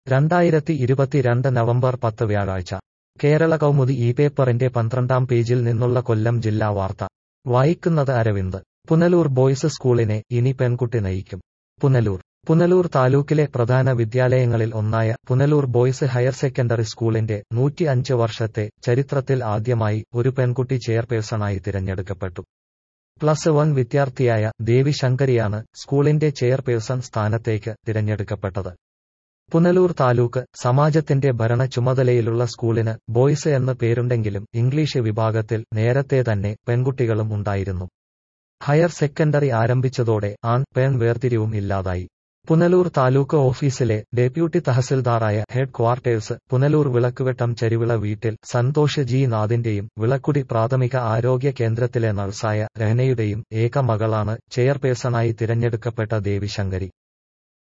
രണ്ടായിരത്തി ഇരുപത്തിരണ്ട് നവംബർ പത്ത് വ്യാഴാഴ്ച കേരള കൗമുദി ഈ പേപ്പറിന്റെ പന്ത്രണ്ടാം പേജിൽ നിന്നുള്ള കൊല്ലം ജില്ലാ വാർത്ത വായിക്കുന്നത് അരവിന്ദ് പുനലൂർ ബോയ്സ് സ്കൂളിനെ ഇനി പെൺകുട്ടി നയിക്കും പുനലൂർ പുനലൂർ താലൂക്കിലെ പ്രധാന വിദ്യാലയങ്ങളിൽ ഒന്നായ പുനലൂർ ബോയ്സ് ഹയർ സെക്കൻഡറി സ്കൂളിന്റെ നൂറ്റി അഞ്ച് വർഷത്തെ ചരിത്രത്തിൽ ആദ്യമായി ഒരു പെൺകുട്ടി ചെയർപേഴ്സണായി തിരഞ്ഞെടുക്കപ്പെട്ടു പ്ലസ് വൺ വിദ്യാർത്ഥിയായ ദേവി ശങ്കരിയാണ് സ്കൂളിന്റെ ചെയർപേഴ്സൺ സ്ഥാനത്തേക്ക് തിരഞ്ഞെടുക്കപ്പെട്ടത് പുനലൂർ താലൂക്ക് സമാജത്തിന്റെ ഭരണ ചുമതലയിലുള്ള സ്കൂളിന് ബോയ്സ് എന്ന് പേരുണ്ടെങ്കിലും ഇംഗ്ലീഷ് വിഭാഗത്തിൽ നേരത്തെ തന്നെ പെൺകുട്ടികളും ഉണ്ടായിരുന്നു ഹയർ സെക്കൻഡറി ആരംഭിച്ചതോടെ ആൺ പെൺ വേർതിരിവും ഇല്ലാതായി പുനലൂർ താലൂക്ക് ഓഫീസിലെ ഡെപ്യൂട്ടി തഹസിൽദാറായ ഹെഡ് ക്വാർട്ടേഴ്സ് പുനലൂർ വിളക്കുവെട്ടം ചെരുവിള വീട്ടിൽ സന്തോഷ് ജി നാഥിന്റെയും വിളക്കുടി പ്രാഥമിക ആരോഗ്യ കേന്ദ്രത്തിലെ നഴ്സായ രഹനയുടെയും ഏക മകളാണ് ചെയർപേഴ്സണായി തിരഞ്ഞെടുക്കപ്പെട്ട ദേവിശങ്കരി